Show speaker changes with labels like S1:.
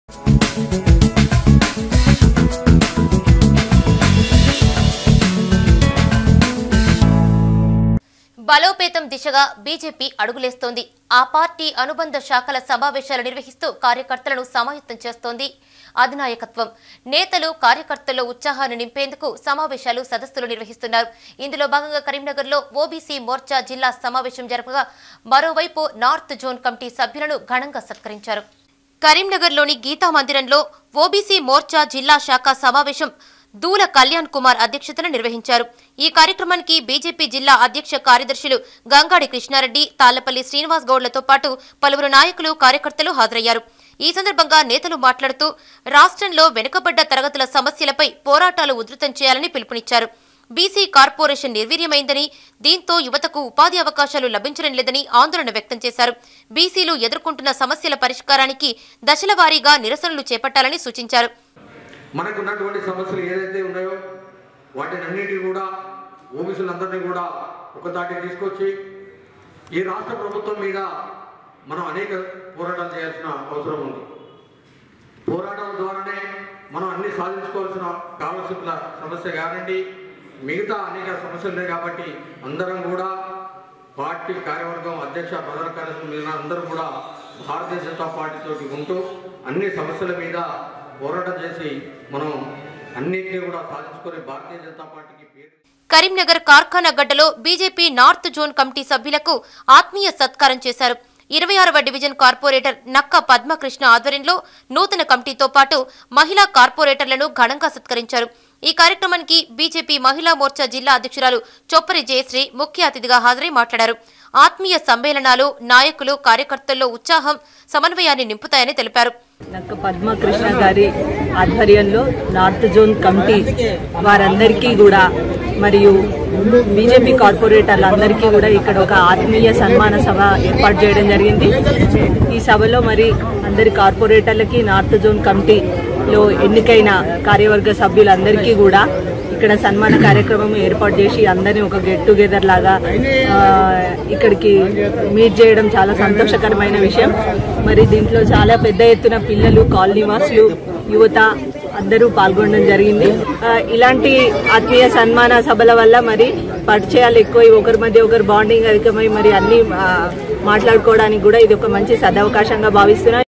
S1: బలోపేతం దిశగా బీజేపీ అడుగులేస్తోంది ఆ పార్టీ అనుబంధ శాఖల సమావేశాలు నిర్వహిస్తూ కార్యకర్తలను సమాయత్తం చేస్తోంది అధినాయకత్వం నేతలు కార్యకర్తల్లో ఉత్సాహాన్ని నింపేందుకు సమావేశాలు సదస్సులు నిర్వహిస్తున్నారు ఇందులో భాగంగా కరీంనగర్లో ఓబీసీ మోర్చా జిల్లా సమావేశం జరపగా మరోవైపు నార్త్ జోన్ కమిటీ సభ్యులను ఘనంగా సత్కరించారు కరీంనగర్లోని గీతా మందిరంలో ఓబీసీ మోర్చా జిల్లా శాఖ సమావేశం దూల కళ్యాణ్ కుమార్ అధ్యక్షతన నిర్వహించారు ఈ కార్యక్రమానికి బీజేపీ జిల్లా అధ్యక్ష కార్యదర్శులు గంగాడి కృష్ణారెడ్డి తాళ్లపల్లి శ్రీనివాస్ గౌడ్లతో పాటు పలువురు నాయకులు కార్యకర్తలు హాజరయ్యారు ఈ సందర్భంగా నేతలు మాట్లాడుతూ రాష్ట్రంలో వెనుకబడ్డ తరగతుల సమస్యలపై పోరాటాలు ఉధృతం చేయాలని పిలుపునిచ్చారు బీసీ కార్పొరేషన్ నిర్వీర్యమైందని దీంతో యువతకు ఉపాధి అవకాశాలు లభించడం లేదని ఆందోళన వ్యక్తం చేశారు బీసీలు ఎదుర్కొంటున్న సమస్యల పరిష్కారానికి దశల వారీగా నిరసనలు చేపట్టాలని సూచించారు
S2: మనకున్నటువంటి సమస్యలు ఏదైతే ఉన్నాయో వాటిని అన్నిటి కూడా ఓబీసీలందరినీ కూడా ఒకదాటి తీసుకొచ్చి ఈ రాష్ట్ర ప్రభుత్వం మీద మనం అనేక పోరాటాలు చేయాల్సిన అవసరం ఉంది పోరాటాల ద్వారానే మనం అన్ని సాధించుకోవాల్సిన కావాల్సిన సమస్య కానండి మిగతా అనేక సమస్యలు ఉన్నాయి కాబట్టి అందరం కూడా పార్టీ కార్యవర్గం అధ్యక్ష ప్రధాన కార్యదర్శి మీద అందరూ కూడా భారతీయ జనతా పార్టీతో ఉంటూ అన్ని సమస్యల మీద పోరాటం చేసి మనం అన్నింటినీ కూడా సాధించుకొని భారతీయ జనతా పార్టీకి పేరు
S1: కరీంనగర్ కార్ఖానా గడ్డలో బీజేపీ నార్త్ జోన్ కమిటీ సభ్యులకు ఆత్మీయ సత్కారం చేశారు ఇరవై ఆరవ డివిజన్ కార్పొరేటర్ నక్క పద్మకృష్ణ ఆధ్వర్యంలో నూతన కమిటీతో పాటు మహిళా కార్పొరేటర్లను ఘనంగా సత్కరించారు ఈ కార్యక్రమానికి బీజేపీ మహిళా మోర్చా జిల్లా అధ్యక్షురాలు చొప్పరి జయశ్రీ ముఖ్య అతిథిగా హాజరై మాట్లాడారు ఆత్మీయ సమ్మేళనాలు నాయకులు కార్యకర్తల్లో ఉత్సాహం సమన్వయాన్ని నింపుతాయని తెలిపారు
S3: నక్క పద్మకృష్ణ గారి ఆధ్వర్యంలో నార్త్ జోన్ కమిటీ వారందరికీ కూడా మరియు బీజేపీ కార్పొరేటర్లందరికీ కూడా ఇక్కడ ఒక ఆత్మీయ సన్మాన సభ ఏర్పాటు చేయడం జరిగింది ఈ సభలో మరి అందరి కార్పొరేటర్లకి నార్త్ జోన్ కమిటీలో ఎన్నికైన కార్యవర్గ సభ్యులందరికీ కూడా ఇక్కడ సన్మాన కార్యక్రమం ఏర్పాటు చేసి అందరినీ ఒక గెట్ టుగెదర్ లాగా ఆ, ఇక్కడికి మీట్ చేయడం చాలా సంతోషకరమైన విషయం మరి దీంట్లో చాలా పెద్ద ఎత్తున పిల్లలు కాలనీ వాసులు యువత అందరూ పాల్గొనడం జరిగింది ఆ, ఇలాంటి ఆత్మీయ సన్మాన సభల వల్ల మరి పరిచయాలు ఎక్కువై ఒకరి మధ్య ఒకరు బాండింగ్ అధికమై మరి అన్ని ఆ, మాట్లాడుకోవడానికి కూడా ఇది ఒక మంచి సదవకాశంగా భావిస్తున్నా